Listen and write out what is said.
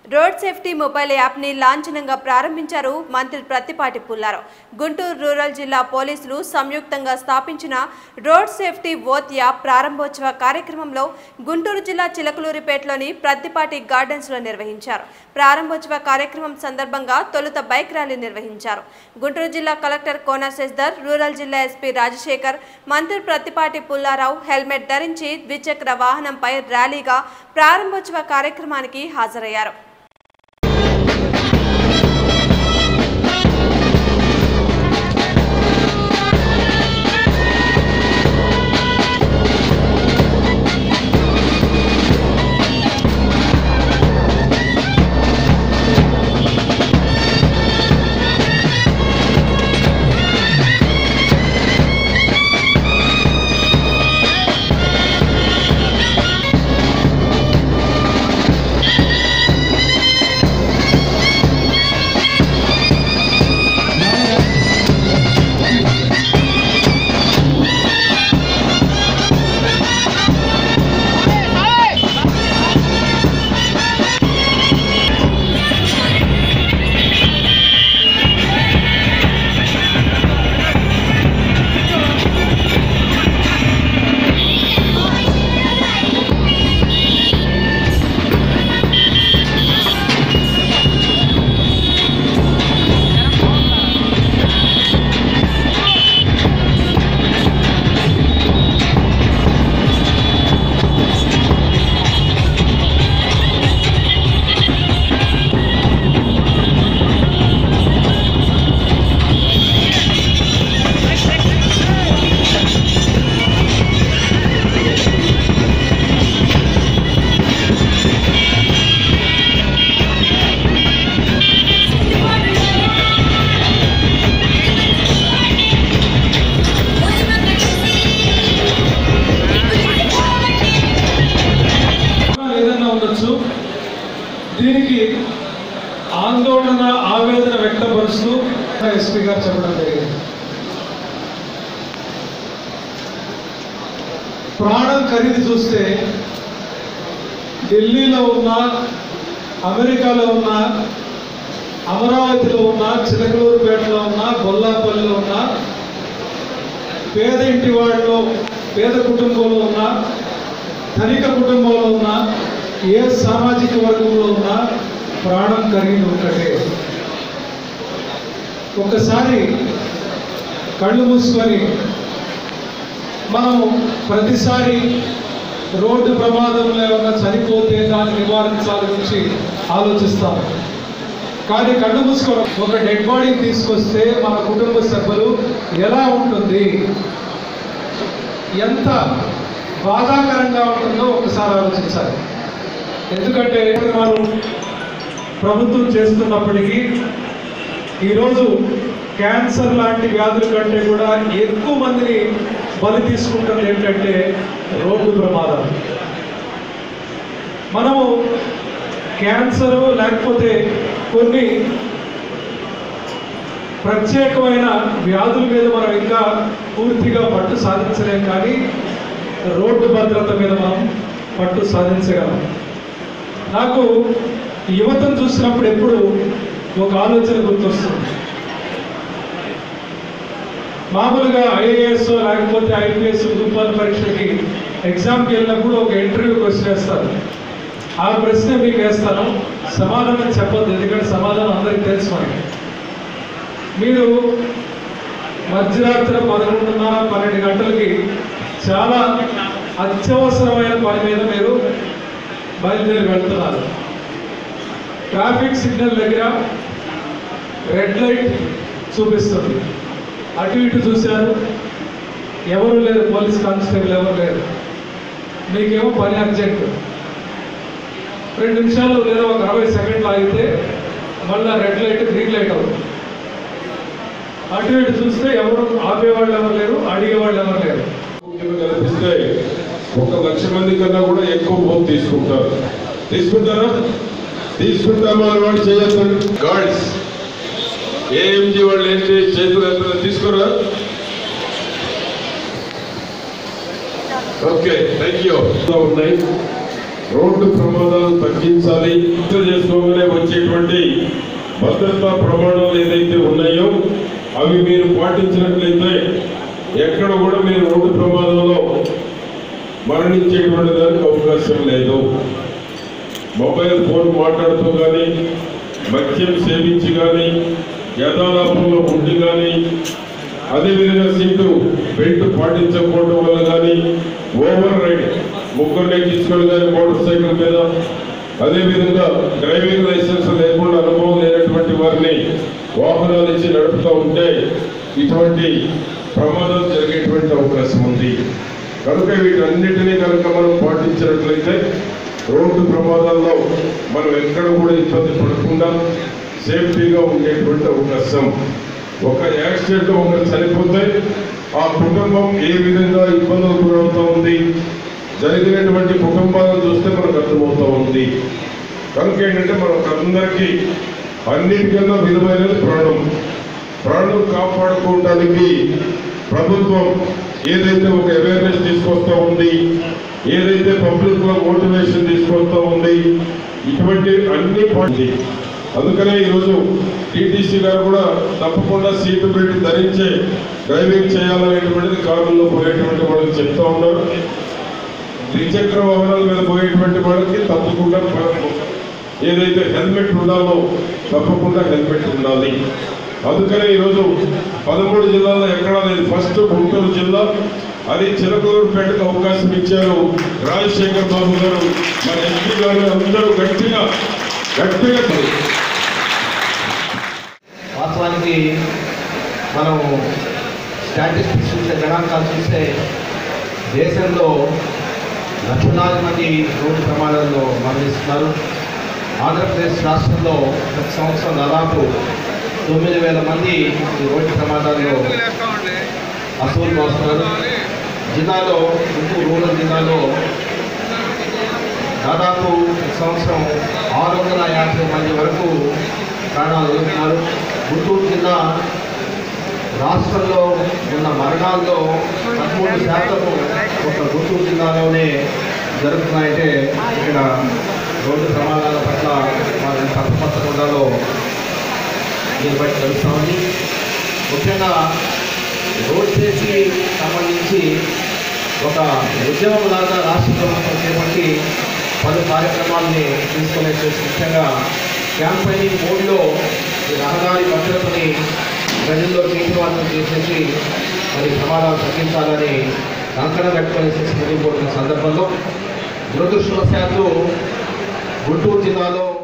road safety mobile యాప్ని లాంఛనంగా ప్రారంభించారు మంత్రి ప్రత్తిపాటి పుల్లారావు గుంటూరు రూరల్ జిల్లా పోలీసులు సంయుక్తంగా స్థాపించిన రోడ్ సేఫ్టీ ఓత్ యాప్ ప్రారంభోత్సవ కార్యక్రమంలో గుంటూరు జిల్లా చిలకలూరిపేటలోని ప్రత్తిపాటి గార్డెన్స్లో నిర్వహించారు ప్రారంభోత్సవ కార్యక్రమం సందర్భంగా తొలుత బైక్ ర్యాలీ నిర్వహించారు గుంటూరు జిల్లా కలెక్టర్ కోన శశిధర్ రూరల్ జిల్లా ఎస్పీ రాజశేఖర్ మంత్రి ప్రత్తిపాటి పుల్లారావు హెల్మెట్ ధరించి ద్విచక్ర వాహనంపై ర్యాలీగా ప్రారంభోత్సవ కార్యక్రమానికి హాజరయ్యారు ఏదైనా ఉండొచ్చు దీనికి ఆందోళన ఆవేదన వ్యక్తపరుస్తూ ఎస్పీ గారు చెప్పడం జరిగింది ప్రాణం ఖరీదు చూస్తే ఢిల్లీలో ఉన్న అమెరికాలో ఉన్న అమరావతిలో ఉన్న చిలకలూరుపేటలో ఉన్న బొల్లాపల్లిలో ఉన్న పేద ఇంటి వాళ్ళలో పేద కుటుంబంలో ఉన్న ధనిక కుటుంబంలో ఉన్న ఏ సామాజిక వర్గంలో ఉన్న ప్రాణం ఖరీదు ఒకటే ఒకసారి కళ్ళు మూసుకొని మనం ప్రతిసారి రోడ్డు ప్రమాదంలో ఏమన్నా చనిపోతే దాన్ని నివారించాలి గురించి ఆలోచిస్తాం కానీ కళ్ళు మూసుకొని ఒక డెడ్ బాడీని తీసుకొస్తే మన కుటుంబ సభ్యులు ఎలా ఉంటుంది ఎంత బాధాకరంగా ఉంటుందో ఒకసారి ఆలోచించాలి ఎందుకంటే మనం ప్రభుత్వం చేస్తున్నప్పటికీ ఈరోజు క్యాన్సర్ లాంటి వ్యాధుల కంటే కూడా ఎక్కువ మందిని బలి తీసుకుంటుంది ఏంటంటే రోడ్డు ప్రమాదం మనము క్యాన్సర్ లేకపోతే కొన్ని ప్రత్యేకమైన వ్యాధుల మీద మనం ఇంకా పూర్తిగా పట్టు సాధించలేం కానీ రోడ్డు భద్రత మీద మనం పట్టు సాధించగలం నాకు యువతను చూసినప్పుడు ఎప్పుడు ఒక ఆలోచన గుర్తొస్తుంది మామూలుగా ఐఏఎస్ లేకపోతే ఐపీఎస్ గ్రూప్ వన్ పరీక్షకి ఎగ్జామ్కి వెళ్ళినప్పుడు ఒక ఇంటర్వ్యూ క్వశ్చన్ వేస్తారు ఆ ప్రశ్న మీకు వేస్తాను సమాధానం చెప్పొద్దు ఎందుకంటే సమాధానం అందరికీ తెలుసు మనకి మీరు మధ్యరాత్రి పదకొండున్నర పన్నెండు గంటలకి చాలా అత్యవసరమైన పని మీద మీరు బయలుదేరి వెళ్తున్నారు ట్రాఫిక్ సిగ్నల్ దగ్గర రెడ్ లైట్ చూపిస్తుంది అటు ఇటు చూశారు ఎవరు లేరు పోలీస్ కానిస్టేబుల్ ఎవరు లేరు మీకేమో పని అర్జెంట్ రెండు నిమిషాలు లేదా ఒక అరవై సెకండ్లు ఆగితే మళ్ళీ రెడ్ లైట్ గ్రీన్ లైట్ అవుతుంది అటు ఇటు చూస్తే ఎవరు ఆపేవాళ్ళు ఎవరు లేరు అడిగేవాళ్ళు ఎవరు లేరు ముఖ్యంగా కల్పిస్తే ఒక లక్ష మంది కన్నా కూడా ఎక్కువ ఓట్ తీసుకుంటారు తీసుకుంటారా తీసుకుంటామా అని వాడు చేయొద్దు గార్డ్స్ ఏఎంజీ వాళ్ళు ఏంటి చేతులు ఎత్తున తీసుకురా ఓకే థ్యాంక్ యూ ఉన్నాయి రోడ్డు ప్రమాదాలు తగ్గించాలి గుర్తు చేసుకోగానే భద్రతా ప్రమాణాలు ఏదైతే ఉన్నాయో అవి మీరు పాటించినట్లయితే ఎక్కడ కూడా మీరు రోడ్డు ప్రమాదంలో మరణించేటువంటి దానికి అవకాశం లేదు మొబైల్ ఫోన్ మాట్లాడుతూ కానీ మద్యం సేవించి కానీ యథాలాపంలో ఉండి కానీ అదేవిధంగా సీటు బెల్ట్ పాటించకపోవడం వల్ల కానీ ఓవర్ రైడ్ ముగ్గురిని తీసుకొని కానీ మోటార్ సైకిల్ మీద అదేవిధంగా డ్రైవింగ్ లైసెన్స్ లేకుండా అనుభవం లేనటువంటి వారిని వాహనాలు ఇచ్చి నడుపుతూ ఉంటే ఇటువంటి ప్రమాదాలు జరిగేటువంటి అవకాశం ఉంది కనుక వీటన్నిటినీ కనుక మనం పాటించినట్లయితే రోడ్డు ప్రమాదాల్లో మనం ఎక్కడ కూడా ఇబ్బంది పడకుండా సేఫ్టీగా ఉండేటువంటి అవకాశం ఒక యాక్సిడెంట్ ఒకరు చనిపోతే ఆ కుటుంబం ఏ విధంగా ఇబ్బందులు గురవుతూ ఉంది జరిగినటువంటి కుటుంబాలను చూస్తే మనకు అర్థమవుతూ ఉంది కనుక ఏంటంటే మనకు అందరికీ అన్నిటికన్నా విలువైనది ప్రాణం ప్రాణం కాపాడుకోవడానికి ప్రభుత్వం ఏదైతే ఒక అవేర్నెస్ తీసుకొస్తా ఉంది ఏదైతే పబ్లిక్ లో మోటివేషన్ తీసుకొస్తా ఉంది ఇటువంటి అన్ని పాటి అందుకనే ఈరోజు టీటీసీ గారు కూడా తప్పకుండా సీటు బెల్ట్ ధరించే డ్రైవింగ్ చేయాలనేటువంటిది కారులో పోయేటువంటి వాళ్ళకి చెప్తా ఉన్నారు ద్విచక్ర వాహనాల మీద పోయేటువంటి వాళ్ళకి తప్పకుండా ప- ఏదైతే హెల్మెట్ ఉండాలో తప్పకుండా హెల్మెట్ ఉండాలి అందుకనే ఈరోజు పదమూడు జిల్లాల్లో ఎక్కడా లేదు ఫస్ట్ గుంటూరు జిల్లా అది చిలకలూరుపేటకు అవకాశం ఇచ్చారు రాజశేఖర్ బాబు గారు మన ఎంపీ గారు అందరూ గట్టిగా గట్టిగా వాస్తవానికి మనం స్టాటిస్టిక్స్ చూస్తే గణాంకాలు చూస్తే దేశంలో లక్షలాది మంది రోడ్డు ప్రమాదాల్లో మరణిస్తున్నారు ఆంధ్రప్రదేశ్ రాష్ట్రంలో ప్రతి సంవత్సరం దాదాపు తొమ్మిది వేల మంది ఈ రోడ్డు ప్రమాదాల్లో అసూలు వస్తున్నారు జిల్లాలో గుంటూరు రూరల్ జిల్లాలో దాదాపు ఈ సంవత్సరం ఆరు వందల యాభై మంది వరకు ప్రాణాలు వదులుతున్నారు గుంటూరు జిల్లా రాష్ట్రంలో ఉన్న మరణాల్లో పదమూడు శాతము ఒక గుంటూరు జిల్లాలోనే జరుగుతున్నాయంటే ఇక్కడ రోడ్డు ప్రమాదాల పట్ల మనం ఎంత అప్రమత్తంగా దీన్ని బట్టి తెలుస్తూ ఉంది ముఖ్యంగా రోడ్ సేఫ్టీ సంబంధించి ఒక ఉద్యమం లాగా రాష్ట్ర ప్రభుత్వం చేపట్టి పలు కార్యక్రమాలని తీసుకునే ముఖ్యంగా క్యాంపెయినింగ్ మోడ్లో ఈ రహదారి భద్రతని ప్రజల్లో తీర్మానం చేసేసి మరి ప్రమాదాలు తగ్గించాలని కంకణ కట్టుకొని ముందుకు పోతున్న సందర్భంలో దురదృష్టవశాత్తు గుంటూరు జిల్లాలో